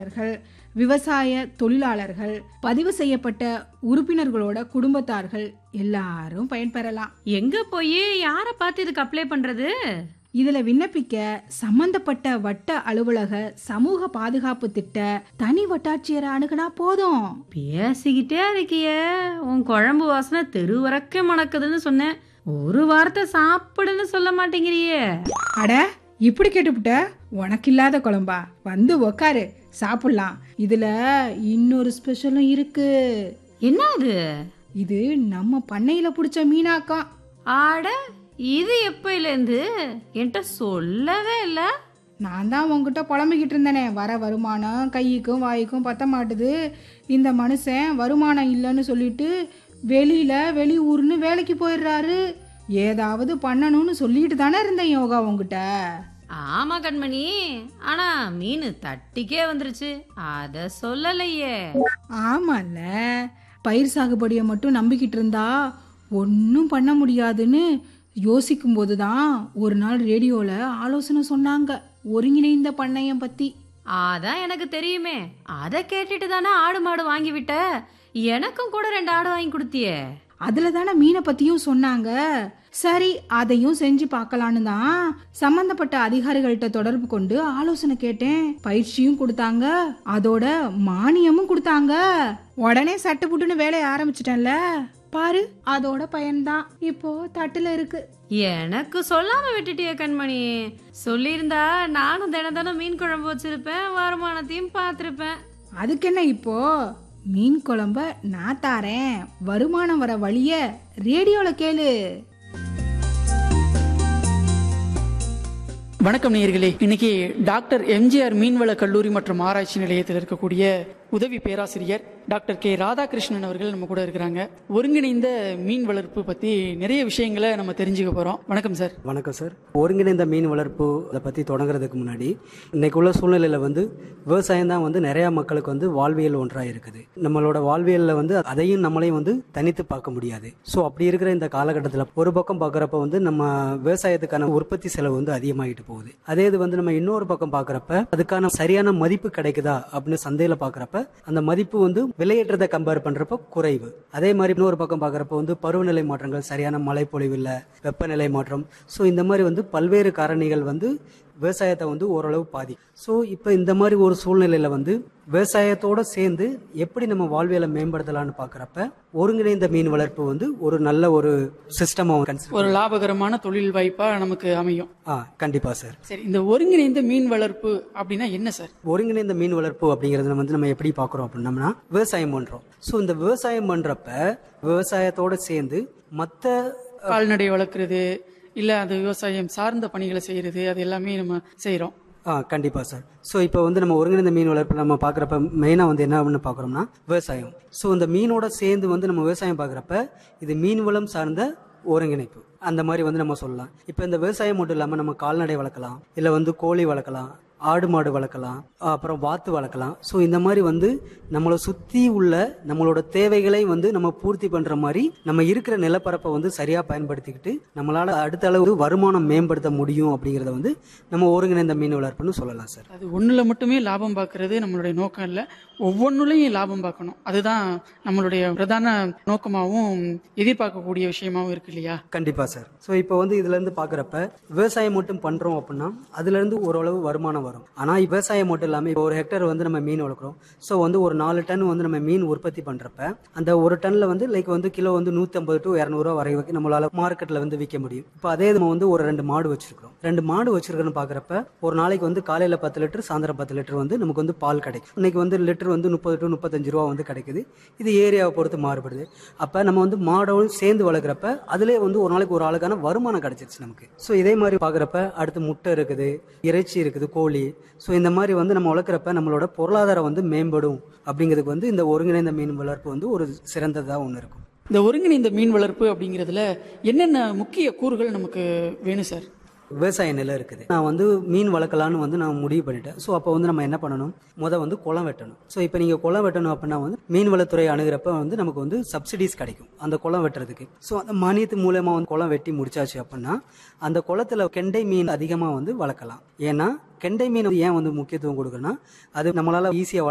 ர்கள், விவசாய தொழிலாளர்கள் பதிவு செய்யப்பட்ட உறுப்பினர்களோட குடும்பத்தார்கள் எல்லாரும் பயன்பெறலாம் எங்க போய் யார பார்த்து இதுக்கு அப்ளை பண்றது இதுல விண்ணப்பிக்க சம்பந்தப்பட்ட வட்ட அலுவலக சமூக பாதுகாப்பு திட்ட தனி வட்டாட்சியரை அணுகுனா போதும் பேசிக்கிட்டே இருக்கியே உன் குழம்பு வாசனை தெரு வரைக்கும் மணக்குதுன்னு சொன்னேன் ஒரு வார்த்தை சாப்பிடுன்னு சொல்ல மாட்டேங்கிறியே அட இப்படி கேட்டுப்புட்ட உனக்கு இல்லாத குழம்பா வந்து உக்காரு சாப்பிடலாம் இதுல இன்னொரு ஸ்பெஷலும் இருக்கு என்ன அது இது நம்ம பண்ணையில பிடிச்ச மீனாக்கம் ஆட இது எப்பயிலேருந்து என்கிட்ட சொல்லவே இல்ல நான் தான் உங்ககிட்ட புலம்பிக்கிட்டு இருந்தேனே வர வருமானம் கைக்கும் வாய்க்கும் பத்த மாட்டுது இந்த மனுஷன் வருமானம் இல்லைன்னு சொல்லிட்டு வெளியில வெளியூர்னு வேலைக்கு போயிடுறாரு ஏதாவது பண்ணணும்னு சொல்லிட்டு தானே இருந்தேன் யோகா உங்ககிட்ட ஆமா கண்மணி ஆனா மீன் தட்டிக்கே வந்துருச்சு அத சொல்லலையே ஆமால்ல பயிர் சாகுபடியை மட்டும் நம்பிக்கிட்டு இருந்தா ஒன்றும் பண்ண முடியாதுன்னு யோசிக்கும் போது தான் ஒரு நாள் ரேடியோவில் ஆலோசனை சொன்னாங்க ஒருங்கிணைந்த பண்ணையம் பற்றி அதான் எனக்கு தெரியுமே அத கேட்டுட்டு தானே ஆடு மாடு வாங்கி விட்ட எனக்கும் கூட ரெண்டு ஆடு வாங்கி கொடுத்தியே அதில் தானே மீனை பற்றியும் சொன்னாங்க சரி அதையும் செஞ்சு பார்க்கலான்னு தான் சம்பந்தப்பட்ட அதிகாரிகள்கிட்ட தொடர்பு கொண்டு ஆலோசனை கேட்டேன் பயிற்சியும் கொடுத்தாங்க அதோட மானியமும் கொடுத்தாங்க உடனே சட்டு புட்டுன்னு வேலையை ஆரம்பிச்சிட்டேன்ல பாரு அதோட பயன்தான் இப்போ தட்டுல இருக்கு எனக்கு சொல்லாம விட்டுட்டியே கண்மணி சொல்லியிருந்தா நானும் தின தினம் மீன் குழம்பு வச்சிருப்பேன் வருமானத்தையும் பார்த்திருப்பேன் அதுக்கு என்ன இப்போ மீன் குழம்ப நான் தாரேன் வருமானம் வர வழிய ரேடியோல கேளு வணக்கம் நேயர்களே இன்னைக்கு டாக்டர் எம்ஜிஆர் மீன்வள கல்லூரி மற்றும் ஆராய்ச்சி நிலையத்தில் இருக்கக்கூடிய உதவி பேராசிரியர் டாக்டர் கே ராதாகிருஷ்ணன் அவர்கள் நம்ம கூட இருக்கிறாங்க ஒருங்கிணைந்த மீன் வளர்ப்பு பத்தி நிறைய விஷயங்களை நம்ம தெரிஞ்சுக்க போறோம் வணக்கம் சார் வணக்கம் சார் ஒருங்கிணைந்த மீன் வளர்ப்பு அதை பற்றி தொடங்குறதுக்கு முன்னாடி இன்னைக்கு உள்ள சூழ்நிலையில் வந்து விவசாயம் தான் வந்து நிறையா மக்களுக்கு வந்து வாழ்வியல் ஒன்றாக இருக்குது நம்மளோட வாழ்வியலில் வந்து அதையும் நம்மளையும் வந்து தனித்து பார்க்க முடியாது ஸோ அப்படி இருக்கிற இந்த காலகட்டத்தில் ஒரு பக்கம் பார்க்குறப்ப வந்து நம்ம விவசாயத்துக்கான உற்பத்தி செலவு வந்து அதிகமாகிட்டு போகுது அதே இது வந்து நம்ம இன்னொரு பக்கம் பார்க்குறப்ப அதுக்கான சரியான மதிப்பு கிடைக்குதா அப்படின்னு சந்தையில் பார்க்குறப்ப அந்த மதிப்பு வந்து விலையேற்றத்தை கம்பேர் பண்ணுறப்ப குறைவு அதே மாதிரி இன்னொரு பக்கம் பார்க்குறப்ப வந்து பருவநிலை மாற்றங்கள் சரியான மழை பொழிவு இல்லை வெப்பநிலை மாற்றம் ஸோ இந்த மாதிரி வந்து பல்வேறு காரணிகள் வந்து விவசாயத்தை வந்து ஓரளவு பாதி ஸோ இப்போ இந்த மாதிரி ஒரு சூழ்நிலையில் வந்து விவசாயத்தோட சேர்ந்து எப்படி நம்ம வாழ்வியலை மேம்படுத்தலாம்னு பார்க்குறப்ப ஒருங்கிணைந்த மீன் வளர்ப்பு வந்து ஒரு நல்ல ஒரு சிஸ்டமாக கன்சிடர் ஒரு லாபகரமான தொழில் வாய்ப்பா நமக்கு அமையும் ஆ கண்டிப்பாக சார் சரி இந்த ஒருங்கிணைந்த மீன் வளர்ப்பு அப்படின்னா என்ன சார் ஒருங்கிணைந்த மீன் வளர்ப்பு அப்படிங்கிறத வந்து நம்ம எப்படி பார்க்குறோம் அப்படின்னம்னா விவசாயம் பண்ணுறோம் ஸோ இந்த விவசாயம் பண்ணுறப்ப விவசாயத்தோட சேர்ந்து மற்ற கால்நடை வளர்க்குறது இல்ல அது விவசாயம் சார்ந்த பணிகளை செய்யறது அது எல்லாமே நம்ம செய்றோம் ஆ கண்டிப்பாக சார் ஸோ இப்போ வந்து நம்ம ஒருங்கிணைந்த மீன் வளர்ப்பு நம்ம பார்க்குறப்ப மெயினாக வந்து என்ன அப்படின்னு பார்க்குறோம்னா விவசாயம் ஸோ இந்த மீனோட சேர்ந்து வந்து நம்ம விவசாயம் பார்க்குறப்ப இது மீன் வளம் சார்ந்த ஒருங்கிணைப்பு அந்த மாதிரி வந்து நம்ம சொல்லலாம் இப்போ இந்த விவசாயம் மட்டும் இல்லாமல் நம்ம கால்நடை வளர்க்கலாம் இல்லை வந்து கோழி வளர்க்கலாம் ஆடு மாடு வளர்க்கலாம் அப்புறம் வாத்து வளர்க்கலாம் ஸோ இந்த மாதிரி வந்து நம்மளை சுற்றி உள்ள நம்மளோட தேவைகளை வந்து நம்ம பூர்த்தி பண்ணுற மாதிரி நம்ம இருக்கிற நிலப்பரப்பை வந்து சரியாக பயன்படுத்திக்கிட்டு நம்மளால் அடுத்த அளவு வருமானம் மேம்படுத்த முடியும் அப்படிங்கிறத வந்து நம்ம ஒருங்கிணைந்த மீன் வளர்ப்புன்னு சொல்லலாம் சார் அது ஒண்ணுல மட்டுமே லாபம் பார்க்கறது நம்மளுடைய நோக்கம் இல்ல ஒவ்வொன்றுலையும் லாபம் பார்க்கணும் அதுதான் நம்மளுடைய பிரதான நோக்கமாகவும் எதிர்பார்க்கக்கூடிய விஷயமாவும் இருக்கு இல்லையா கண்டிப்பாக சார் ஸோ இப்போ வந்து இதுலேருந்து பார்க்குறப்ப விவசாயம் மட்டும் பண்ணுறோம் அப்படின்னா அதுலேருந்து ஓரளவு வருமானம் வரும் ஆனால் விவசாயம் மட்டும் இல்லாமல் இப்போ ஒரு ஹெக்டர் வந்து நம்ம மீன் வளர்க்குறோம் ஸோ வந்து ஒரு நாலு டன் வந்து நம்ம மீன் உற்பத்தி பண்ணுறப்ப அந்த ஒரு டன்னில் வந்து லைக் வந்து கிலோ வந்து நூற்றம்பது டு இரநூறுவா வரை வரைக்கும் நம்மளால் மார்க்கெட்டில் வந்து விற்க முடியும் இப்போ அதே நம்ம வந்து ஒரு ரெண்டு மாடு வச்சிருக்கிறோம் ரெண்டு மாடு வச்சிருக்கோன்னு பார்க்குறப்ப ஒரு நாளைக்கு வந்து காலையில் பத்து லிட்டர் சாயந்தரம் பத்து லிட்டர் வந்து நமக்கு வந்து பால் கிடைக்கும் இன்னைக்கு வந்து லிட்டர் வந்து முப்பது டு முப்பத்தஞ்சு ரூபா வந்து கிடைக்குது இது ஏரியாவை பொறுத்து மாறுபடுது அப்போ நம்ம வந்து மாடோடு சேர்ந்து வளர்க்குறப்ப அதுலேயே வந்து ஒரு நாளைக்கு ஒரு ஆளுக்கான வருமானம் கிடைச்சிருச்சு நமக்கு ஸோ இதே மாதிரி பார்க்குறப்ப அடுத்து முட்டை இருக்குது இறைச்சி இருக்குது கோழி ஸோ இந்த மாதிரி வந்து நம்ம வளர்க்குறப்ப நம்மளோட பொருளாதாரம் வந்து மேம்படும் அப்படிங்கிறதுக்கு வந்து இந்த ஒருங்கிணைந்த மீன் வளர்ப்பு வந்து ஒரு சிறந்ததாக ஒன்று இருக்கும் இந்த ஒருங்கிணைந்த மீன் வளர்ப்பு அப்படிங்கிறதுல என்னென்ன முக்கிய கூறுகள் நமக்கு வேணும் சார் விவசாய நிலம் இருக்குது நான் வந்து மீன் வளர்க்கலான்னு வந்து நான் முடிவு பண்ணிட்டேன் ஸோ அப்போ வந்து நம்ம என்ன பண்ணணும் முத வந்து குளம் வெட்டணும் ஸோ இப்போ நீங்கள் குளம் வெட்டணும் அப்படின்னா வந்து மீன்வளத்துறை அணுகிறப்ப வந்து நமக்கு வந்து சப்சிடிஸ் கிடைக்கும் அந்த குளம் வெட்டுறதுக்கு ஸோ அந்த மானியத்து மூலயமா வந்து குளம் வெட்டி முடிச்சாச்சு அப்படின்னா அந்த குளத்துல கெண்டை மீன் அதிகமாக வந்து வளர்க்கலாம் ஏன்னா கெண்டை மீன் ஏன் வந்து முக்கியத்துவம் கொடுக்குறோன்னா அது நம்மளால ஈஸியாக